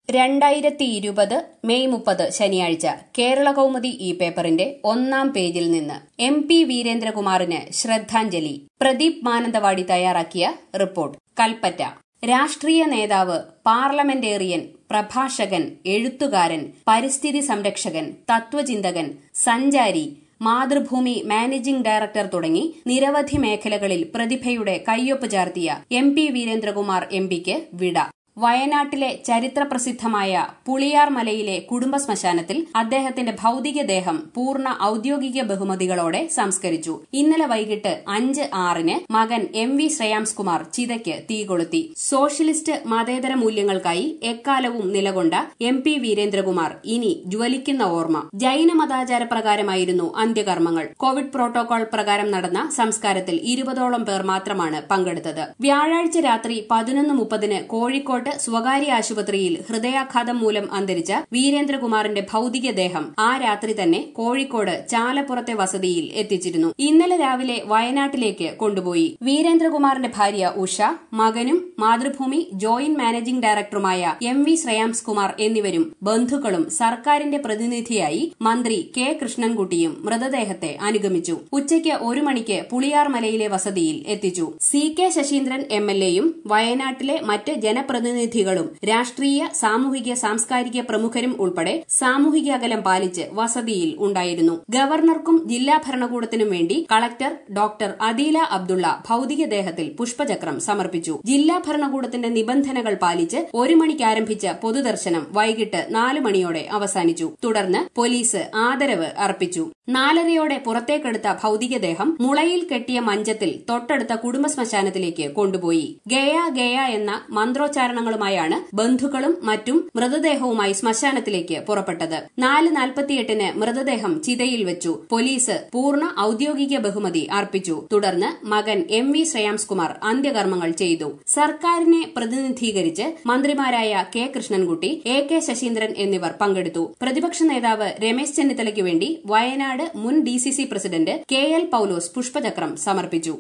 രണ്ടായിരത്തി ഇരുപത് മെയ് മുപ്പത് ശനിയാഴ്ച കേരള കൗമുദി ഈ പേപ്പറിന്റെ ഒന്നാം പേജിൽ നിന്ന് എം പി വീരേന്ദ്രകുമാറിന് ശ്രദ്ധാഞ്ജലി പ്രദീപ് മാനന്തവാടി തയ്യാറാക്കിയ റിപ്പോർട്ട് കൽപ്പറ്റ രാഷ്ട്രീയ നേതാവ് പാർലമെന്റേറിയൻ പ്രഭാഷകൻ എഴുത്തുകാരൻ പരിസ്ഥിതി സംരക്ഷകൻ തത്വചിന്തകൻ സഞ്ചാരി മാതൃഭൂമി മാനേജിംഗ് ഡയറക്ടർ തുടങ്ങി നിരവധി മേഖലകളിൽ പ്രതിഭയുടെ കയ്യൊപ്പ് ചാർത്തിയ എം പി വീരേന്ദ്രകുമാർ എം പിക്ക് വിട വയനാട്ടിലെ ചരിത്രപ്രസിദ്ധമായ പുളിയാർ മലയിലെ കുടുംബ ശ്മശാനത്തിൽ അദ്ദേഹത്തിന്റെ ഭൌതികദേഹം പൂർണ്ണ ഔദ്യോഗിക ബഹുമതികളോടെ സംസ്കരിച്ചു ഇന്നലെ വൈകിട്ട് അഞ്ച് ആറിന് മകൻ എം വി ശ്രേയാംസ് കുമാർ ചിതയ്ക്ക് തീകൊളുത്തി സോഷ്യലിസ്റ്റ് മതേതര മൂല്യങ്ങൾക്കായി എക്കാലവും നിലകൊണ്ട എം പി വീരേന്ദ്രകുമാർ ഇനി ജ്വലിക്കുന്ന ഓർമ്മ ജൈന മതാചാര പ്രകാരമായിരുന്നു അന്ത്യകർമ്മങ്ങൾ കോവിഡ് പ്രോട്ടോകോൾ പ്രകാരം നടന്ന സംസ്കാരത്തിൽ ഇരുപതോളം പേർ മാത്രമാണ് പങ്കെടുത്തത് വ്യാഴാഴ്ച രാത്രി പതിനൊന്ന് മുപ്പതിന് കോഴിക്കോട്ട് സ്വകാര്യ ആശുപത്രിയിൽ ഹൃദയാഘാതം മൂലം അന്തരിച്ച വീരേന്ദ്രകുമാറിന്റെ ഭൌതികദേഹം ആ രാത്രി തന്നെ കോഴിക്കോട് ചാലപ്പുറത്തെ വസതിയിൽ എത്തിച്ചിരുന്നു ഇന്നലെ രാവിലെ വയനാട്ടിലേക്ക് കൊണ്ടുപോയി വീരേന്ദ്രകുമാറിന്റെ ഭാര്യ ഉഷ മകനും മാതൃഭൂമി ജോയിന്റ് മാനേജിംഗ് ഡയറക്ടറുമായ എം വി ശ്രേയാംസ് കുമാർ എന്നിവരും ബന്ധുക്കളും സർക്കാരിന്റെ പ്രതിനിധിയായി മന്ത്രി കെ കൃഷ്ണൻകുട്ടിയും മൃതദേഹത്തെ അനുഗമിച്ചു ഉച്ചയ്ക്ക് ഒരു മണിക്ക് പുളിയാർ മലയിലെ വസതിയിൽ എത്തിച്ചു C K Saseendran M L എയും വയനാട്ടിലെ മറ്റ് ജനപ്രതിനിധികളും രാഷ്ട്രീയ സാമൂഹിക സാംസ്കാരിക പ്രമുഖരും ഉൾപ്പെടെ സാമൂഹിക അകലം പാലിച്ച് വസതിയിൽ ഉണ്ടായിരുന്നു ഗവർണർക്കും ജില്ലാ ഭരണകൂടത്തിനും വേണ്ടി കളക്ടർ ഡോക്ടർ അദീല അബ്ദുള്ള ഭൌതികദേഹത്തിൽ പുഷ്പചക്രം സമർപ്പിച്ചു ജില്ലാ ഭരണകൂടത്തിന്റെ നിബന്ധനകൾ പാലിച്ച് ഒരു മണിക്ക് ആരംഭിച്ച പൊതുദർശനം വൈകിട്ട് നാല് മണിയോടെ അവസാനിച്ചു തുടർന്ന് പോലീസ് ആദരവ് അർപ്പിച്ചു നാലരയോടെ പുറത്തേക്കെടുത്ത ഭൌതികദേഹം മുളയിൽ കെട്ടിയ മഞ്ചത്തിൽ തൊട്ടടുത്ത കുടുംബ ശ്മശാനത്തിലേക്ക് കൊണ്ടുപോയി ഗയ ഗയ എന്ന മന്ത്രോച്ചാരണങ്ങളുമായാണ് ബന്ധുക്കളും മറ്റും മൃതദേഹവുമായി ശ്മശാനത്തിലേക്ക് പുറപ്പെട്ടത് നാല് നാൽപ്പത്തിയെട്ടിന് മൃതദേഹം ചിതയിൽ വെച്ചു പോലീസ് പൂർണ്ണ ഔദ്യോഗിക ബഹുമതി അർപ്പിച്ചു തുടർന്ന് മകൻ എം വി ശ്രേയാംസ് കുമാർ അന്ത്യകർമ്മങ്ങൾ ചെയ്തു സർക്കാരിനെ പ്രതിനിധീകരിച്ച് മന്ത്രിമാരായ K Krishnankutty A K Saseendran എന്നിവർ പങ്കെടുത്തു പ്രതിപക്ഷ നേതാവ് രമേശ് ചെന്നിത്തലയ്ക്ക് വേണ്ടി വയനാട് മുൻ D president K L Paulose പുഷ്പചക്രം സമർപ്പിച്ചു